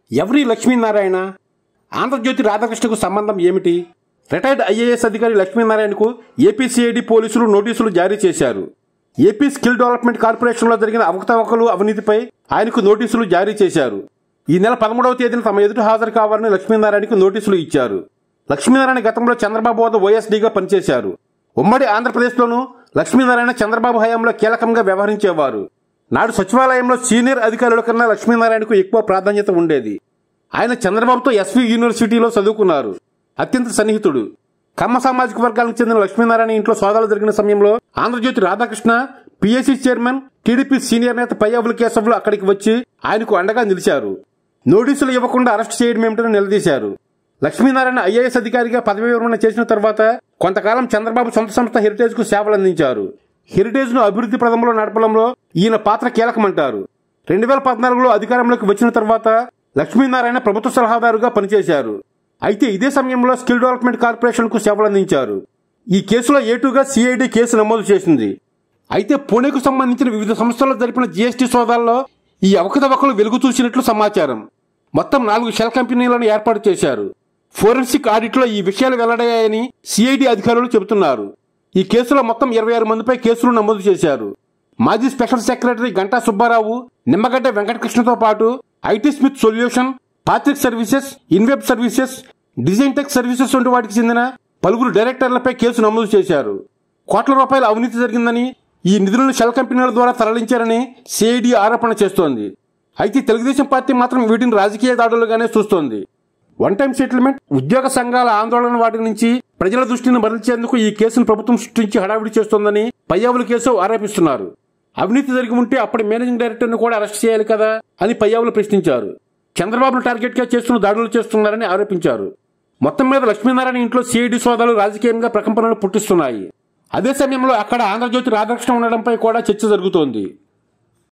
ఎవరి లక్ష్మీనారాయణ ఆంధ్రజ్యోతి రాధాకృష్ణకు సంబంధం ఏమిటి రిటైర్డ్ ఐఏఎస్ అధికారి లక్ష్మీనారాయణకు ఏపీసీఐడి పోలీసులు నోటీసులు జారీ చేశారు ఏపీ స్కిల్ డెవలప్మెంట్ కార్పొరేషన్లో జరిగిన అవకతవకలు అవినీతిపై ఆయనకు నోటీసులు జారీ చేశారు ఈ నెల పదమూడవ తేదీన తమ ఎదుట హాజరు కావాలని లక్ష్మీనారాయణకు నోటీసులు ఇచ్చారు లక్ష్మీనారాయణ గతంలో చంద్రబాబు వద్ద ఓఎస్డీగా పనిచేశారు ఉమ్మడి ఆంధ్రప్రదేశ్లోనూ లక్ష్మీనారాయణ చంద్రబాబు హయాంలో కీలకంగా వ్యవహరించేవారు నాడు సచివాలయంలో సీనియర్ అధికారుల కన్నా లక్ష్మీనారాయణకు ఎక్కువ ప్రాధాన్యత ఉండేది ఆయన చంద్రబాబుతో ఎస్వి యూనివర్సిటీలో చదువుకున్నారు అత్యంత సన్నిహితుడు కమ్మ సామాజిక వర్గాలకు చెందిన లక్ష్మీనారాయణ ఇంట్లో సోదాలు జరిగిన సమయంలో Andhrajyothi Radhakrishna PSC chairman TDP senior నేత పయ్యవుల కేశవులు అక్కడికి వచ్చి ఆయనకు అండగా నిలిచారు నోటీసులు ఇవ్వకుండా అరెస్ట్ చేయడం ఏమిటని నిలదీశారు లక్ష్మీనారాయణ ఐఏఎస్ అధికారిగా పదవి విరమణ చేసిన తర్వాత కొంతకాలం చంద్రబాబు సొంత సంస్థ హెరిటేజ్ కు సేవలు అందించారు హెరిటేజ్ ను అభివృద్ధి ప్రదంలో నడపడంలో ఈయన పాత్ర కీలకమంటారు రెండు వేల పద్నాలుగులో అధికారంలోకి వచ్చిన తర్వాత లక్ష్మీనారాయణ ప్రభుత్వ సలహాదారుగా పనిచేశారు అయితే ఇదే సమయంలో స్కిల్ డెవలప్మెంట్ కార్పొరేషన్ కు సేవలు అందించారు ఈ కేసులో ఏటుగా సిఐడి కేసు నమోదు చేసింది అయితే పూణేకు సంబంధించిన వివిధ సంస్థల్లో జరిపిన జీఎస్టీ సోదాల్లో ఈ అవకతవకలు వెలుగు చూసినట్లు సమాచారం మొత్తం నాలుగు షెల్ కంపెనీలను ఏర్పాటు చేశారు ఫోరెన్సిక్ ఆడిట్లో ఈ విషయాలు వెల్లడయ్యాయని సిఐడి అధికారులు చెబుతున్నారు ఈ కేసులో మొత్తం ఇరవై ఆరు మందిపై కేసులు నమోదు చేశారు మాజీ స్పెషల్ సెక్రటరీ గంటా సుబ్బారావు నిమ్మగడ్డ వెంకటకృష్ణతో పాటు IT Smith solution Patrick services Inweb services design tech services వంటి వాటికి చెందిన పలువురు డైరెక్టర్లపై కేసు నమోదు చేశారు కోట్ల రూపాయల అవినీతి జరిగిందని ఈ నిధులను షెల్ కంపెనీల ద్వారా తరలించారని సిఐడి ఆరోపణ చేస్తోంది అయితే తెలుగుదేశం పార్టీ మాత్రం వీటిని రాజకీయ దాడులుగానే చూస్తోంది వన్ టైం సెటిల్మెంట్ ఉద్యోగ సంఘాల ఆందోళన వాటి నుంచి ప్రజల దృష్టిని మరల్చేందుకు ఈ కేసును ప్రభుత్వం సృష్టించి హడావిడి చేస్తోందని పయ్యావుల కేసు ఆరోపిస్తున్నారు అవినీతి జరిగి ఉంటే అప్పటి మేనేజింగ్ డైరెక్టర్ను కూడా అరెస్ట్ చేయాలి కదా అని పయ్యావులు ప్రశ్నించారు చంద్రబాబును టార్గెట్ గా చేస్తున్న దాడులు చేస్తున్నారని ఆరోపించారు మొత్తం మీద లక్ష్మీనారాయణ ఇంట్లో సిఐడి సోదాలు రాజకీయంగా ప్రకంపనలు పుట్టిస్తున్నాయి అదే సమయంలో అక్కడ ఆంధ్రజ్యోతి రాధాకృష్ణ ఉండడంపై కూడా చర్చ జరుగుతోంది